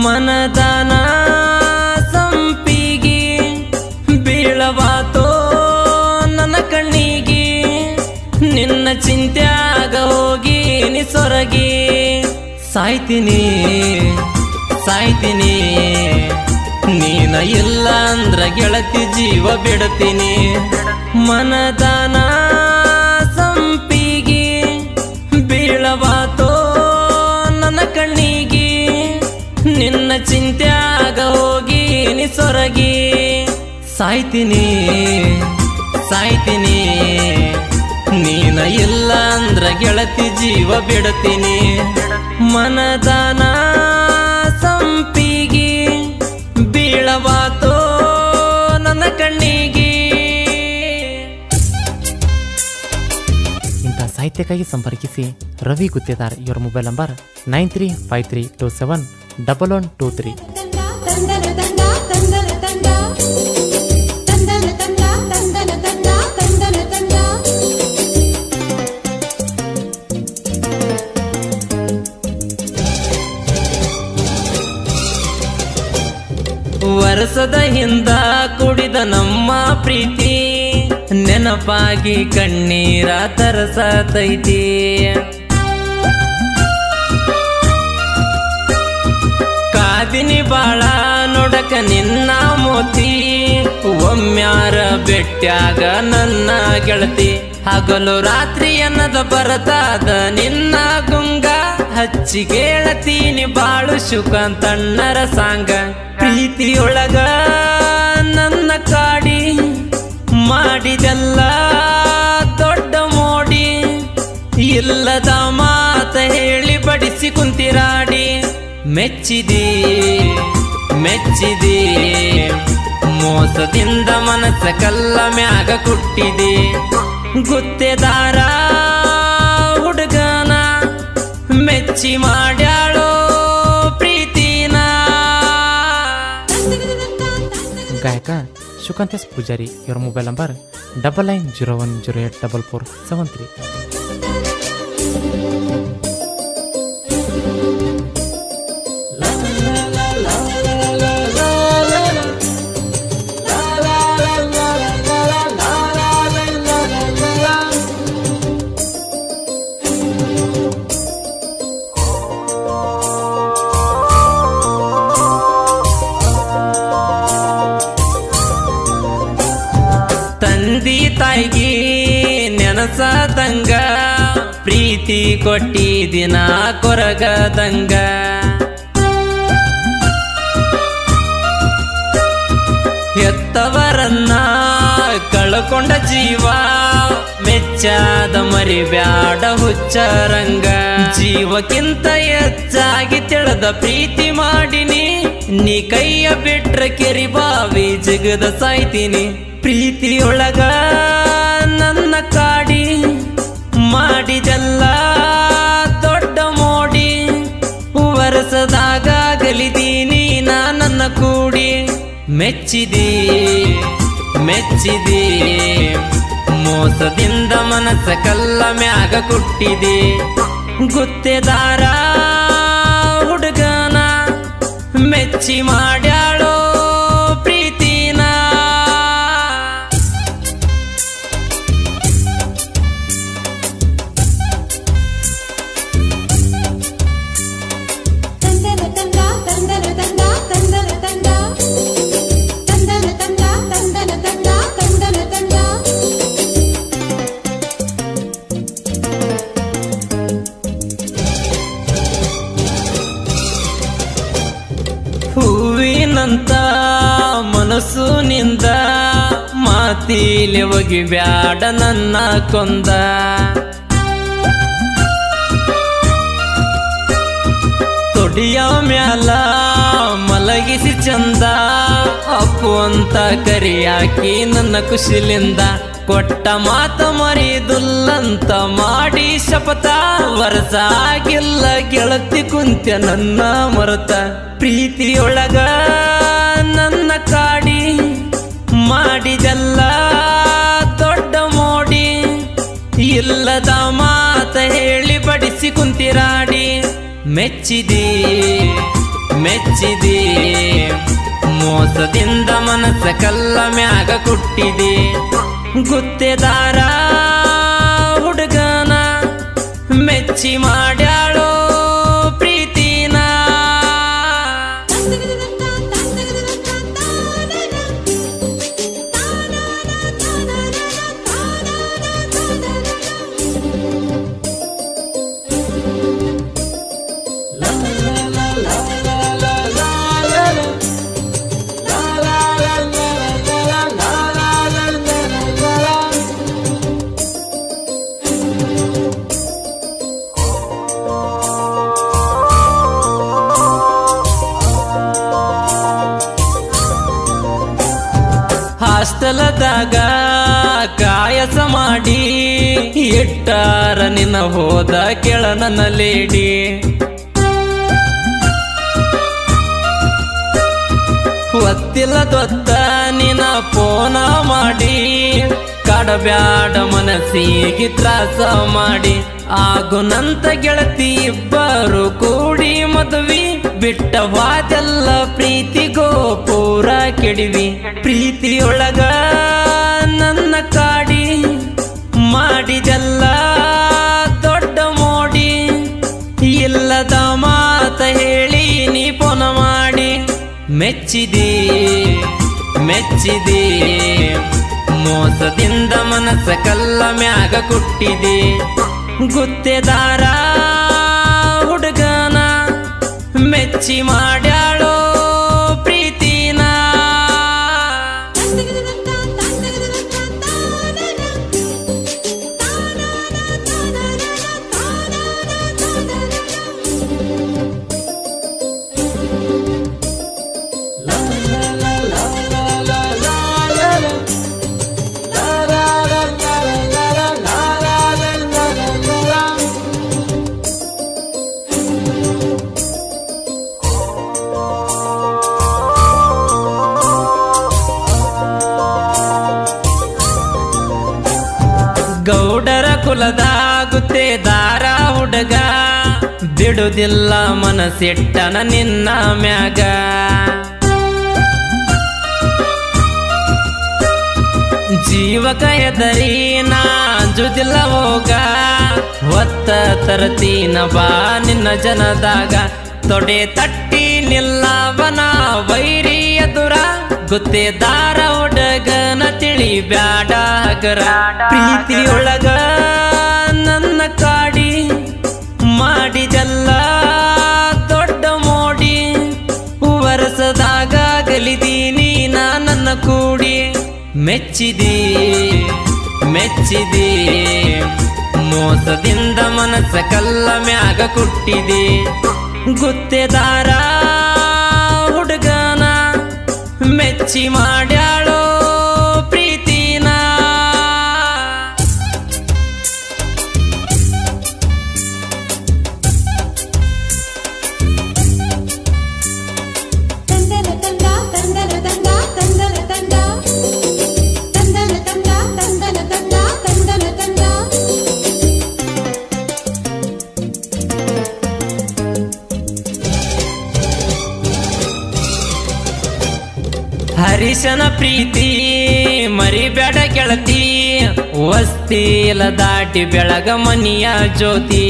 ಮನದಾನ ಸಂಪಿಗಿ ಬೀಳವಾತೋ ನನ್ನ ಕಣ್ಣಿಗೆ ನಿನ್ನ ಚಿಂತ್ಯಾಗ ಹೋಗಿ ನಿ ಸೊರಗಿ ಸಾಯ್ತೀನಿ ಸಾಯ್ತೀನಿ ನೀನ ಇಲ್ಲ ಅಂದ್ರ ಗೆಳತಿ ಜೀವ ಬಿಡತೀನಿ ಮನದಾನ ಸಂಪಿಗಿ ಬೀಳವಾತೋ ನನ್ನ ಕಣ್ಣಿಗೆ ನಿನ್ನ ಚಿಂತ್ಯಾಗ ಹೋಗಿ ನಿ ಸೊರಗಿ ಸಾಯ್ತೀನಿ ಸಾಯ್ತೀನಿ ನೀನ ಇಲ್ಲ ಅಂದ್ರ ಗೆಳತಿ ಜೀವ ಬಿಡತೀನಿ ಮನದಾನ ಸಂಪಿಗಿ ಬೀಳವಾತೋ ನನ್ನ ಕಣ್ಣಿಗೆ ಇಂಥ ಸಾಹಿತ್ಯಕ್ಕಾಗಿ ಸಂಪರ್ಕಿಸಿ ರವಿ ಗುತ್ತೇದಾರ್ ಇವರ mobile number nine three five three two seven double one two three ತಂದನ ತಂದ ತಂದನ ತಂದ ತಂದನ ತಂದ ತಂದನ ತಂದ ತಂದನ ತಂದ ವರ್ಷದ ಹಿಂದ ಕುಡಿದ ನಮ್ಮ ಪ್ರೀತಿ ನೆನಪಾಗಿ ಕಣ್ಣೀರ ತರಸತೈತಿ ಕಾದಿನಿ ಬಾಳ ನೋಡಕ ನಿನ್ನ ಮೋತಿ ಒಮ್ಮ್ಯಾರ ಬೆಟ್ಟ್ಯಾಗ ನನ್ನ ಗೆಳತಿ ಹಗಲು ರಾತ್ರಿ ಅನ್ನದ ಬರತಾದ ನಿನ್ನ ಗುಂಗ ಹಚ್ಚಿ ಕೇಳತೀನಿ ಬಾಳು ಶುಕಂತಣ್ಣರ ಸಾಂಗ ಪ್ರೀತಿಯೊಳಗ ನನ್ನ ಕಾಡಿ ಮಾಡಿದೆಲ್ಲ ದೊಡ್ಡ ಮೋಡಿ ಇಲ್ಲದ ಮಾತ ಹೇಳಿ ಬಡಿಸಿ ಕುಂತಿರಾಡಿ ಮೆಚ್ಚಿದಿ ಮೆಚ್ಚಿದಿ ಮೋಸದಿಂದ ಮನಸ್ಸ ಕಲ್ಲ ಮ್ಯಾಗ ಕುಟ್ಟಿದಿ ಗುತ್ತೆದಾರ ಹುಡುಗನ ಮೆಚ್ಚಿ ಮಾಡ್ಯಾಳೋ ಪ್ರೀತಿನ ಗಾಯಕ ಶುಕಾಂತ್ ಎಸ್ ಪೂಜಾರಿ ಇವರ mobile number double nine zero one zero eight double four seven three ತಂದಿ ತಾಯಿಗೆ ನೆನಸದಂಗ ಪ್ರೀತಿ ಕೊಟ್ಟಿದಿನ ಕೊರಗದಂಗ ಹೆತ್ತವರನ್ನ ಕಳ್ಕೊಂಡ ಜೀವ ಮೆಚ್ಚಾದ ಮರಿಬ್ಯಾಡ ಹುಚ್ಚರಂಗ ಜೀವಕ್ಕಿಂತ ಹೆಚ್ಚಾಗಿ ತಿಳಿದ ಪ್ರೀತಿ ಮಾಡಿನಿ ನೀ ಕೈಯ ಬಿಟ್ರ ಕೆರಿ ಬಾವಿ ಜಗದ ಸಾಯ್ತೀನಿ ಪ್ರೀತಿಯೊಳಗ ನನ್ನ ಕಾಡಿ ಮಾಡಿದೆಲ್ಲ ದೊಡ್ಡ ಮೋಡಿ ವರ್ಷದಾಗ ಗಲಿದೀನಿ ನಾ ನನ್ನ ಕೂಡಿ ಮೆಚ್ಚಿದಿ ಮೆಚ್ಚಿದಿ ಮೋಸದಿಂದ ಮನಸ್ಸ ಕಲ್ಲ ಮ್ಯಾಗ ಕುಟ್ಟಿದಿ ಗುತ್ತೆದಾರ ಹುಡುಗನ ಮೆಚ್ಚಿ ಮಾಡ್ಯಾಳೋ ಪ್ರೀತಿನ ತಂದನ ತಂದ ತಂದನ ತಂದ ತಂದನ ತಂದ ತಂದನ ತಂದ ತಂದನ ತಂದ ತಂದನ ತಂದ ಹೂವಿನಂತ ಮನಸ್ಸು ನಿಂದ ಮಾತಿಲೆ ಒಗಿ ಬ್ಯಾಡ ನನ್ನ ಕೊಂದ ತೊಡಿಯ ಮ್ಯಾಲ ಮಲಗಿಸಿ ಚಂದ ಅಪ್ಪು ಅಂತ ಕರಿಯಾಕಿ ನನ್ನ ಖುಷಿಲಿಂದ ಕೊಟ್ಟ ಮಾತ ಮರಿದುಲ್ಲಂತ ಮಾಡಿ ಶಪಥ ವರ್ಷ ಆಗಿಲ್ಲ ಗೆಳತಿ ಕುಂತ್ಯ ನನ್ನ ಮರತ ಪ್ರೀತಿಯೊಳಗ ನನ್ನ ಕಾಡಿ ಮಾಡಿದೆಲ್ಲ ದೊಡ್ಡ ಮೋಡಿ ಇಲ್ಲದ ಮಾತ ಹೇಳಿ ಬಡಿಸಿ ಕುಂತಿರಾಡಿ ಮೆಚ್ಚಿದಿ ಮೆಚ್ಚಿದೆ ಮೋಸದಿಂದ ಮನಸ್ಸ ಕಲ್ಲ ಮ್ಯಾಗ ಕುಟ್ಟಿದೆ ಗುತ್ತೆದಾರ ಹುಡುಗನ ಮೆಚ್ಚಿ ಮಾಡ್ಯಾಳೋ ಪ್ರೀತಿನ ಹಾಸ್ಟೆಲದಾಗ ಕಾಯಸ ಮಾಡಿ ಇಟ್ಟಾರ ನಿನ್ನ ಹೋದ ಕೆಳ ನನ್ನ ಲೇಡಿ ಒತ್ತಿಲ್ಲದೊತ್ತ ನಿನ ಫೋನ ಮಾಡಿ ಕಡಬ್ಯಾಡ ಮನಸ್ಸಿಗೆ ತ್ರಾಸ ಮಾಡಿ ಆಗುನಂತ ಗೆಳತಿ ಇಬ್ಬರು ಕೂಡಿ ಮದುವಿ ಬಿಟ್ಟ ವಾದೆಲ್ಲ ಪ್ರೀತಿಗೋ ಪೂರ ಕೆಡಿವಿ ಪ್ರೀತಿಯೊಳಗ ನನ್ನ ಕಾಡಿ ಮಾಡಿದೆಲ್ಲ ದೊಡ್ಡ ಮೋಡಿ ಇಲ್ಲದ ಮಾತ ಹೇಳಿ ನೀ ಪೊನ ಮಾಡಿ ಮೆಚ್ಚಿದೆ ಮೆಚ್ಚಿದೆ ಮೋಸದಿಂದ ಮನಸ್ಸ ಕಲ್ಲ ಮ್ಯಾಗ ಕುಟ್ಟಿದೆ ಗುತ್ತೆದಾರ ಹುಡುಗನ ಮೆಚ್ಚಿ ಮಾಡ್ಯಾಳೋ ಪ್ರೀತಿನ ಗೌಡರ ಕುಲದ ಗುತ್ತೇದಾರ ಹುಡುಗ ಬಿಡುದಿಲ್ಲ ಮನಸ್ಸಿಟ್ಟನ ನಿನ್ನ ಮ್ಯಾಗ ಜೀವಕ ಎದರಿ ನಾಜುದಿಲ್ಲ ಹೋಗ ಹೊತ್ತ ತರತೀನ ಬಾ ನಿನ್ನ ಜನದಾಗ ತೊಡೆ ತಟ್ಟಿ ನಿಲ್ಲವನ ವೈರಿ ಎದುರ ಗುತ್ತೇದಾರ ಹುಡುಗನ ತಿಳಿ ಬ್ಯಾಡ ಹಗರ ಪ್ರೀತಿಯೊಳಗ ನನ್ನ ಕಾಡಿ ಮಾಡಿದೆಲ್ಲ ದೊಡ್ಡ ಮೋಡಿ ವರ್ಷದಾಗ ಗಲಿದೀನಿ ನಾ ನನ್ನ ಕೂಡಿ ಮೆಚ್ಚಿದಿ ಮೆಚ್ಚಿದಿ ಮೋಸದಿಂದ ಮನಸ್ಸ ಕಲ್ಲ ಮ್ಯಾಗ ಕುಟ್ಟಿದೆ ಗುತ್ತೆದಾರ ಹುಡುಗನ ಮೆಚ್ಚಿ ಮಾಡ್ಯಾಳೋ ಪ್ರೀತಿನ ತಂದನ ತಂದ ತಂದನ ತಂದ ತಂದನ ತಂದ ತಂದನ ತಂದ ತಂದನ ತಂದ ತಂದನ ತಂದ ಹರಿಶನ ಪ್ರೀತಿ ಮರಿಬೇಡ ಗೆಳತಿ ವಸ್ತಿಲ ದಾಟಿ ಬೆಳಗ ಮನಿಯ ಜ್ಯೋತಿ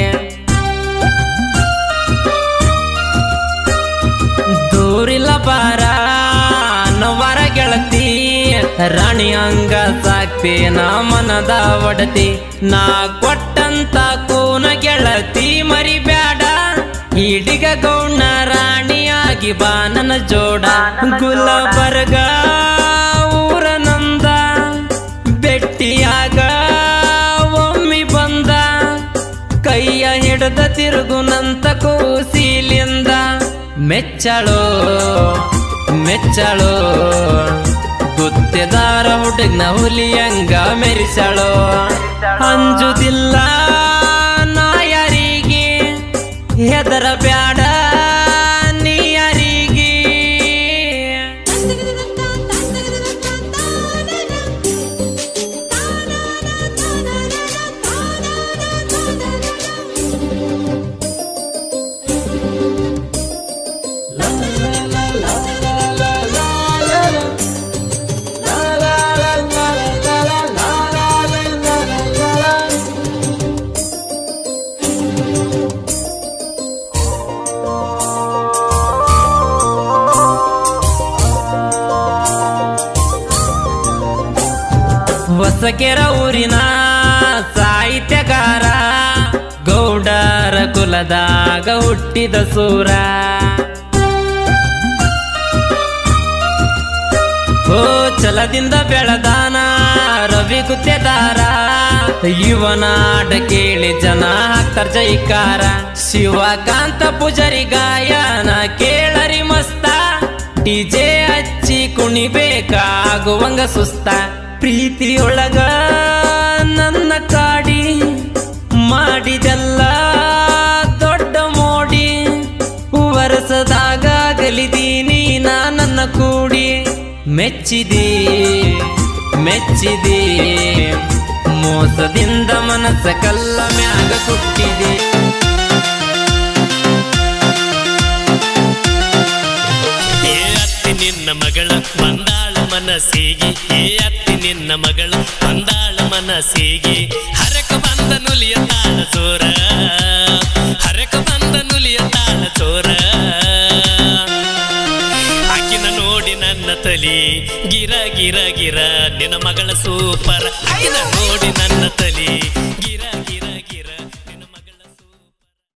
ದೂರಿಲ್ಲ ಬಾರ ನವರ ಗೆಳತಿ ರಾಣಿ ಅಂಗ ಸಾಕ್ತಿ ನಾ ಮನದ ಒಡತಿ ನಾ ಕೊಟ್ಟಂತ ಕೂನ ಗೆಳತಿ ಮರಿಬ್ಯಾಡ ಈಡಿಗ ಗೌಣ ರಾಣಿಯಾಗಿ ಬಾ ನನ್ನ ಜೋಡ ಗುಲಬರ್ಗ ಊರ ನಂದ ಬೆಟ್ಟಿಯಾಗ ಒಮ್ಮಿ ಬಂದ ಕೈಯ ಹಿಡ್ದ ತಿರುಗುನಂತ ಕೂಸಿಲಿಂದ ಮೆಚ್ಚಳೋ ಮೆಚ್ಚಳೋ ಗುತ್ತೆದಾರ ಹುಡುಗ್ನ ಹುಲಿಯಂಗ ಮೆರಿಸಳೋ ಅಂಜುದಿಲ್ಲ ನಾ ಯಾರಿಗೆ ಹೆದರ ಬ್ಯಾಡ ನೀ ಯಾರಿಗೆ ಹೊಸಕೆರ ಊರಿನ ಸಾಹಿತ್ಯಕಾರ ಗೌಡರ ಕುಲದಾಗ ಹುಟ್ಟಿದ ಸೂರ ಓ ಛಲದಿಂದ ಬೆಳೆದಾನ ರವಿ ಗುತ್ತೆದಾರ ಇವನಾಟ ಕೇಳಿ ಜನ ಹಾಕ್ತಾರ ಜೈಕಾರ ಶಿವಕಾಂತ ಪೂಜಾರಿ ಗಾಯನ ಕೇಳರಿ ಮಸ್ತ ಡಿಜೆ ಹಚ್ಚಿ ಕುಣಿಬೇಕಾಗುವಂಗ ಸುಸ್ತ ಪ್ರೀತಿಯೊಳಗ ನನ್ನ ಕಾಡಿ ಮಾಡಿದೆಲ್ಲ ದೊಡ್ಡ ಮೋಡಿ ವರಸದಾಗ ಗಲಿದೀನಿ ನಾ ನನ್ನ ಕೂಡಿ ಮೆಚ್ಚಿದಿ ಮೆಚ್ಚಿದಿ ಮೋಸದಿಂದ ಮನಸ್ಸ ಕಲ್ಲ ಮ್ಯಾಗ ಕುಟ್ಟಿದೆ ಏ ಅತ್ತಿ ನಿನ್ನ ಮಗಳ ಬಂದಾಳ ಮನಸ್ಸಿಗೆ ಏ ಅತ್ತಿ ನಿನ್ನ ಮಗಳ ಬಂದಾಳ ಮನಸ್ಸಿಗೆ ಹರಕ ಬಂದ ನುಲಿಯ ತಾಳ ಚೋರ ಹರಕ ಬಂದ ನುಲಿಯ ತಾಳ ಚೋರ ಆಕಿನ ನೋಡಿ ನನ್ನ ತಲಿ ಗಿರ ಗಿರ ಗಿರ ನಿನ್ನ ಮಗಳ ಸೂಪರ್ ಆಕಿನ ನೋಡಿ